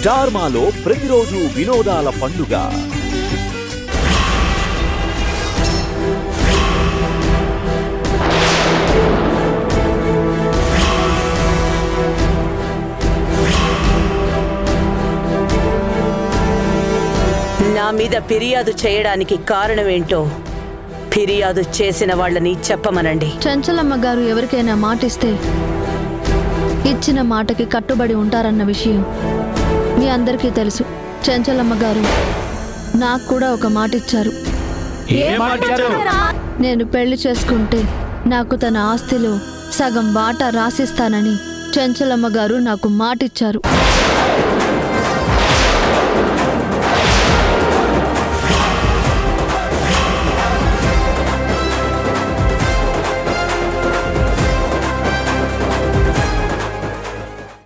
star మాలో ప్రతిరోజు వినోదాల పండుగ నా మీద ఫిర్యాదు చేయడానికి కారణమేంటో ఫిర్యాదు చేసిన వాళ్ళని చెప్పమనండి చంచలమ్మ గారు ఎవరికైనా మాట ఇస్తే ఇచ్చిన మాటకి కట్టుబడి ఉంటారన్న విషయం మీ అందరికీ తెలుసు చంచలమ్మ గారు నాకు కూడా ఒక మాట ఇచ్చారు నేను పెళ్లి చేసుకుంటే నాకు తన ఆస్తిలో సగం వాటా రాసిస్తానని చంచలమ్మ గారు నాకు మాటిచ్చారు